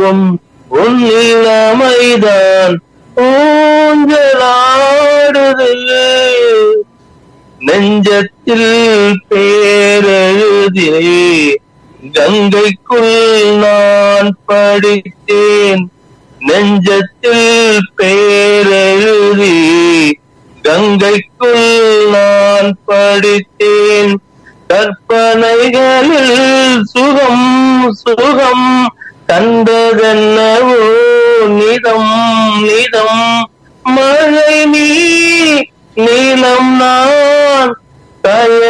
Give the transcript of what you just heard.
என்றும் உன் இளமைதான் ஊஞ்சலாடுது நெஞ்சத்தில் பேரெழுதி கங்கைக்குள் நான் படித்தேன் நெஞ்சத்தில் பேரெழுதி கங்கைக்குள் நான் படித்தேன் கற்பனைகளில் சுகம் சுகம் கண்டதென்னவோ நிதம் நிதம் மழை நீ நீளம் நான் கய